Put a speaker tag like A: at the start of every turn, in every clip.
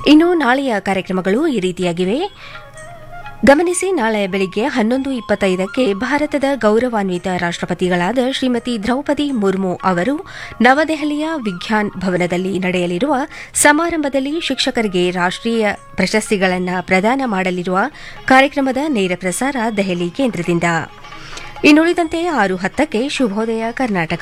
A: ಇನ್ನು ನಾಳೆಯ ಕಾರ್ಯಕ್ರಮಗಳು ಈ ರೀತಿಯಾಗಿವೆ ಗಮನಿಸಿ ನಾಳೆ ಬೆಳಿಗ್ಗೆ ಹನ್ನೊಂದು ಇಪ್ಪತ್ತೈದಕ್ಕೆ ಭಾರತದ ಗೌರವಾನ್ವಿತ ರಾಷ್ಟ್ರಪತಿಗಳಾದ ಶ್ರೀಮತಿ ದ್ರೌಪದಿ ಮುರ್ಮು ಅವರು ನವದೆಹಲಿಯ ವಿಜ್ಞಾನ್ ಭವನದಲ್ಲಿ ನಡೆಯಲಿರುವ ಸಮಾರಂಭದಲ್ಲಿ ಶಿಕ್ಷಕರಿಗೆ ರಾಷ್ಟ್ರೀಯ ಪ್ರಶಸ್ತಿಗಳನ್ನು ಪ್ರದಾನ ಮಾಡಲಿರುವ ಕಾರ್ಯಕ್ರಮದ ನೇರ ಪ್ರಸಾರ ದೆಹಲಿ ಕೇಂದ್ರದಿಂದ ಇನ್ನುಳಿದಂತೆ ಆರು ಹತ್ತಕ್ಕೆ ಶುಭೋದಯ ಕರ್ನಾಟಕ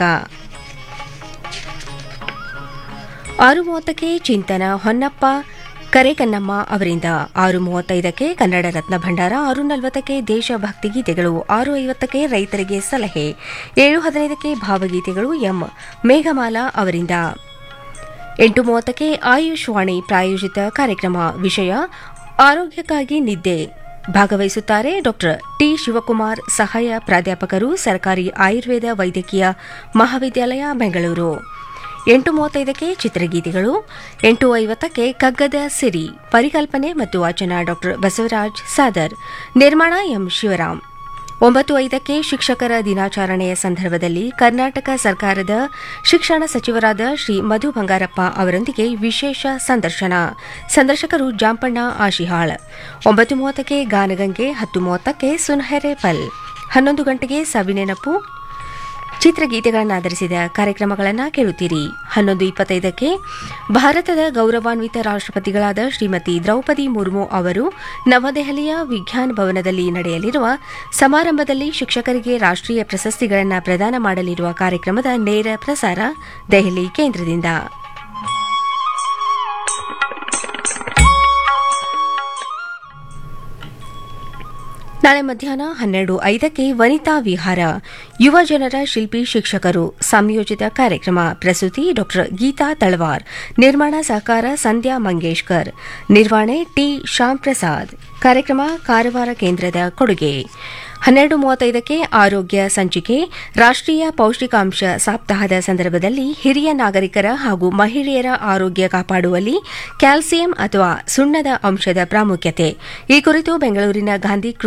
A: ಆರು ಮೂವತ್ತಕ್ಕೆ ಚಿಂತನ ಹೊನ್ನಪ್ಪ ಕರೆಕನ್ನಮ್ಮ ಅವರಿಂದ ಆರು ಮೂವತ್ತೈದಕ್ಕೆ ಕನ್ನಡ ರತ್ನ ಭಂಡಾರ ಆರು ನಲವತ್ತಕ್ಕೆ ದೇಶಭಕ್ತಿ ಗೀತೆಗಳು ಆರು ಐವತ್ತಕ್ಕೆ ರೈತರಿಗೆ ಸಲಹೆ ಏಳು ಹದಿನೈದಕ್ಕೆ ಭಾವಗೀತೆಗಳು ಎಂ ಮೇಘಮಾಲಾ ಅವರಿಂದ ಎಂಟು ಮೂವತ್ತಕ್ಕೆ ಆಯುಷ್ ವಾಣಿ ಪ್ರಾಯೋಜಿತ ಕಾರ್ಯಕ್ರಮ ವಿಷಯ ಆರೋಗ್ಯಕ್ಕಾಗಿ ನಿದ್ದೆ ಭಾಗವಹಿಸುತ್ತಾರೆ ಡಾ ಟಿ ಶಿವಕುಮಾರ್ ಸಹಾಯ ಪ್ರಾಧ್ಯಾಪಕರು ಸರ್ಕಾರಿ ಆಯುರ್ವೇದ ವೈದ್ಯಕೀಯ ಮಹಾವಿದ್ಯಾಲಯ ಬೆಂಗಳೂರು ಎಂಟು ಮೂವತ್ತೈದಕ್ಕೆ ಚಿತ್ರಗೀತೆಗಳು ಎಂಟು ಐವತ್ತಕ್ಕೆ ಕಗ್ಗದ ಸಿರಿ ಪರಿಕಲ್ಪನೆ ಮತ್ತು ವಾಚನ ಡಾ ಬಸವರಾಜ್ ಸಾದರ್ ನಿರ್ಮಾಣ ಎಂ ಶಿವರಾಮ್ ಒಂಬತ್ತು ಐದಕ್ಕೆ ಶಿಕ್ಷಕರ ದಿನಾಚರಣೆಯ ಸಂದರ್ಭದಲ್ಲಿ ಕರ್ನಾಟಕ ಸರ್ಕಾರದ ಶಿಕ್ಷಣ ಸಚಿವರಾದ ಶ್ರೀ ಮಧು ಬಂಗಾರಪ್ಪ ಅವರೊಂದಿಗೆ ವಿಶೇಷ ಸಂದರ್ಶನ ಸಂದರ್ಶಕರು ಜಾಂಪಣ್ಣ ಆಶಿಹಾಳ್ ಒಂಬತ್ತು ಮೂವತ್ತಕ್ಕೆ ಗಾನಗಂಗೆ ಹತ್ತು ಮೂವತ್ತಕ್ಕೆ ಸುನ್ಹೆರೆ ಪಲ್ ಹನ್ನೊಂದು ಗಂಟೆಗೆ ಸವಿನೆನಪು ಚಿತ್ರಗೀತೆಗಳನ್ನಾಧರಿಸಿದ ಕಾರ್ಯಕ್ರಮಗಳನ್ನು ಕೇಳುತ್ತೀರಿ ಹನ್ನೊಂದು ಇಪ್ಪತ್ತೈದಕ್ಕೆ ಭಾರತದ ಗೌರವಾನ್ವಿತ ರಾಷ್ಟ್ರಪತಿಗಳಾದ ಶ್ರೀಮತಿ ದ್ರೌಪದಿ ಮುರ್ಮು ಅವರು ನವದೆಹಲಿಯ ವಿಜ್ಞಾನ್ ಭವನದಲ್ಲಿ ನಡೆಯಲಿರುವ ಸಮಾರಂಭದಲ್ಲಿ ಶಿಕ್ಷಕರಿಗೆ ರಾಷ್ಟ್ರೀಯ ಪ್ರಶಸ್ತಿಗಳನ್ನು ಪ್ರದಾನ ಮಾಡಲಿರುವ ಕಾರ್ಯಕ್ರಮದ ನೇರ ಪ್ರಸಾರ ದೆಹಲಿ ಕೇಂದ್ರದಿಂದ ನಾಳೆ ಮಧ್ಯಾಹ್ನ ಹನ್ನೆರಡು ಐದಕ್ಕೆ ವನಿತಾ ವಿಹಾರ ಯುವ ಜನರ ಶಿಲ್ಪಿ ಶಿಕ್ಷಕರು ಸಂಯೋಜಿತ ಕಾರ್ಯಕ್ರಮ ಪ್ರಸ್ತುತಿ ಡಾ ಗೀತಾ ತಳವಾರ್ ನಿರ್ಮಾಣ ಸಹಕಾರ ಸಂಧ್ಯಾ ಮಂಗೇಶ್ಕರ್ ನಿರ್ವಹಣೆ ಟಿ ಶ್ಯಾಮ್ ಪ್ರಸಾದ್ ಕಾರ್ಯಕ್ರಮ ಕಾರವಾರ ಕೇಂದ್ರದ ಕೊಡುಗೆ ಹನ್ನೆರಡು ಮೂವತ್ತೈದಕ್ಕೆ ಆರೋಗ್ಯ ಸಂಚಿಕೆ ರಾಷ್ಟ್ರೀಯ ಪೌಷ್ಟಿಕಾಂಶ ಸಪ್ತಾಹದ ಸಂದರ್ಭದಲ್ಲಿ ಹಿರಿಯ ನಾಗರಿಕರ ಹಾಗೂ ಮಹಿಳೆಯರ ಆರೋಗ್ಯ ಕಾಪಾಡುವಲ್ಲಿ ಕ್ಯಾಲ್ಸಿಯಂ ಅಥವಾ ಸುಣ್ಣದ ಅಂಶದ ಪ್ರಾಮುಖ್ಯತೆ ಈ ಕುರಿತು ಬೆಂಗಳೂರಿನ ಗಾಂಧಿ